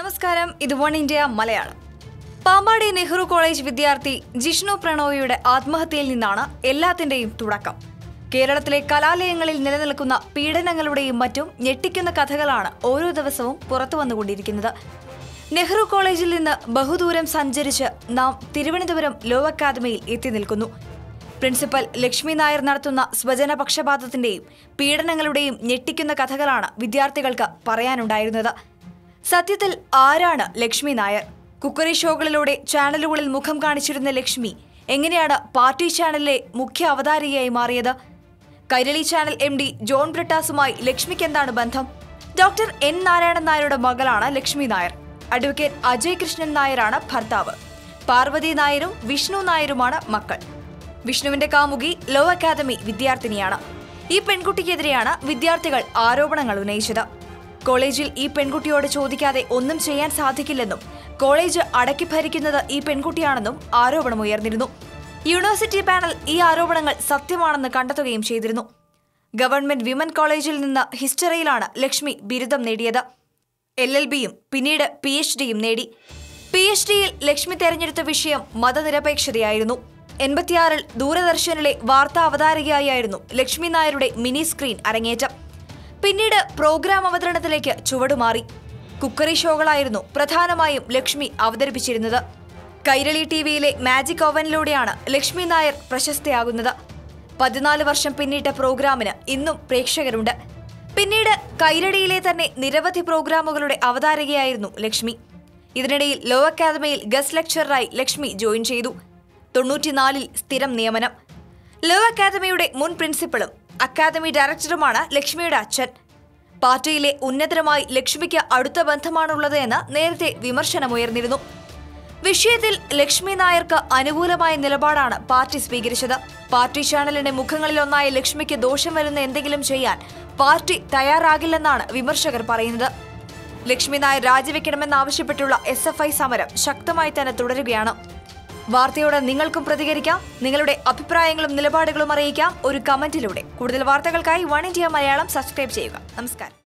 നമസ്കാരം ഇത് one India Malayalam Pampady Nehru college വിദ്യാർത്ഥി ജിഷ്ണു പ്രണോയിയുടെ ആത്മഹത്യയിൽ നിന്നാണ് എല്ലാത്തിന്റെയും തുടക്കം കേരളത്തിലെ കലാലയങ്ങളിൽ നിലനിൽക്കുന്ന പീഡനങ്ങളുടെയും മറ്റും ഞെട്ടിക്കുന്ന കഥകളാണ് ഓരോ ദിവസവും പുറത്തു വന്നുകൊണ്ടിരിക്കുന്നത് നെഹ്റു കോളേജിൽ നിന്ന് ബഹുദൂരം സഞ്ചരിച്ച് നാം തിരുവനന്തപുരം ലോ അക്കാദമിയിൽ എത്തി നിൽക്കുന്നു പ്രിൻസിപ്പൽ ലക്ഷ്മി നായർ നടത്തുന്ന സ്വജന പക്ഷപാതത്തിന്റെയും പീഡനങ്ങളുടെയും ഞെട്ടിക്കുന്ന കഥകളാണ് വിദ്യാർത്ഥികൾക്ക് പറയാനുണ്ടായിരുന്നത് സത്യത്തിൽ ആരാണ് ലക്ഷ്മി നായർ കുക്കറി ഷോകളിലൂടെ ചാനലുകളിൽ മുഖം കാണിച്ചിരുന്ന ലക്ഷ്മി എങ്ങനെയാണ് പാർട്ടി ചാനലിലെ മുഖ്യ അവതാരികയായി മാറിയത് Kairali channel M D John ബ്രിട്ടാസുമായി ലക്ഷ്മിക്ക് എന്താണ് ബന്ധം ഡോക്ടർ എൻ നാരായണൻ നായരുടെ മകളാണ് ലക്ഷ്മി നായർ അഡ്വക്കേറ്റ് അജയ് കൃഷ്ണൻ നായരാണ് ഭർത്താവ് പാർവതി നായരും വിഷ്ണു നായരുമാണ് മക്കൾ വിഷ്ണുവിന്റെ കാമുകി ലോ അക്കാദമി വിദ്യാർത്ഥിനിയാണ് ഈ പെൺകുട്ടിക്കെതിരെയാണ് വിദ്യാർത്ഥികൾ ആരോപണങ്ങൾ ഉന്നയിച്ചത് കോളേജിൽ ഈ പെൺകുട്ടിയോട് ചോദിക്കാതെ ഒന്നും ചെയ്യാൻ സാധിക്കില്ലെന്നും കോളേജ് അടക്കി ഭരിക്കുന്നത് ഈ പെൺകുട്ടിയാണെന്നും ആരോപണമുയർന്നിരുന്നു യൂണിവേഴ്സിറ്റി പാനൽ ഈ ആരോപണങ്ങൾ സത്യമാണെന്ന് കണ്ടെത്തുകയും ചെയ്തിരുന്നു ഗവൺമെന്റ് വിമൻ കോളേജിൽ നിന്ന് ഹിസ്റ്ററിയിലാണ് ലക്ഷ്മി ബിരുദം നേടിയത് എൽ എൽ ബിയും പിന്നീട് പി എച്ച് ഡിയും നേടി പി എച്ച് ഡിയിൽ ലക്ഷ്മി തെരഞ്ഞെടുത്ത വിഷയം മതനിരപേക്ഷതയായിരുന്നു എൺപത്തിയാറിൽ ദൂരദർശനിലെ വാർത്താ അവതാരകയായിരുന്നു ലക്ഷ്മി നായരുടെ മിനി സ്ക്രീൻ അരങ്ങേറ്റം പിന്നീട് പ്രോഗ്രാം അവതരണത്തിലേക്ക് ചുവടുമാറി കുക്കറി ഷോകളായിരുന്നു പ്രധാനമായും ലക്ഷ്മി അവതരിപ്പിച്ചിരുന്നത് കൈരളി ടി വിയിലെ മാജിക് ഓവനിലൂടെയാണ് ലക്ഷ്മി നായർ പ്രശസ്തയാകുന്നത് പതിനാല് വർഷം പിന്നിട്ട പ്രോഗ്രാമിന് ഇന്നും പ്രേക്ഷകരുണ്ട് പിന്നീട് കൈരളിയിലെ തന്നെ നിരവധി പ്രോഗ്രാമുകളുടെ അവതാരകയായിരുന്നു ലക്ഷ്മി ഇതിനിടയിൽ ലോ അക്കാദമിയിൽ ഗസ്റ്റ് ലെക്ചററായി ലക്ഷ്മി ജോയിൻ ചെയ്തു തൊണ്ണൂറ്റിനാലിൽ സ്ഥിരം നിയമനം ലോ അക്കാദമിയുടെ മുൻ പ്രിൻസിപ്പളും അക്കാദമി ഡയറക്ടറുമാണ് ലക്ഷ്മിയുടെ അച്ഛൻ പാർട്ടിയിലെ ഉന്നതരുമായി ലക്ഷ്മിക്ക് അടുത്ത ബന്ധമാണുള്ളത് എന്ന് നേരത്തെ വിമർശനമുയർന്നിരുന്നു വിഷയത്തിൽ ലക്ഷ്മി നായർക്ക് അനുകൂലമായ നിലപാടാണ് പാർട്ടി സ്വീകരിച്ചത് പാർട്ടി ചാനലിന്റെ മുഖങ്ങളിലൊന്നായ ലക്ഷ്മിക്ക് ദോഷം വരുന്ന എന്തെങ്കിലും ചെയ്യാൻ പാർട്ടി തയ്യാറാകില്ലെന്നാണ് വിമർശകർ പറയുന്നത് ലക്ഷ്മി നായർ രാജിവെക്കണമെന്നാവശ്യപ്പെട്ടുള്ള എസ് എഫ് ഐ സമരം ശക്തമായി തന്നെ തുടരുകയാണ് വാർത്തയോട് നിങ്ങൾക്കും പ്രതികരിക്കാം നിങ്ങളുടെ അഭിപ്രായങ്ങളും നിലപാടുകളും അറിയിക്കാം ഒരു കമന്റിലൂടെ കൂടുതൽ വാർത്തകൾക്കായി വൺ ഇന്ത്യ മലയാളം സബ്സ്ക്രൈബ് ചെയ്യുക നമസ്കാരം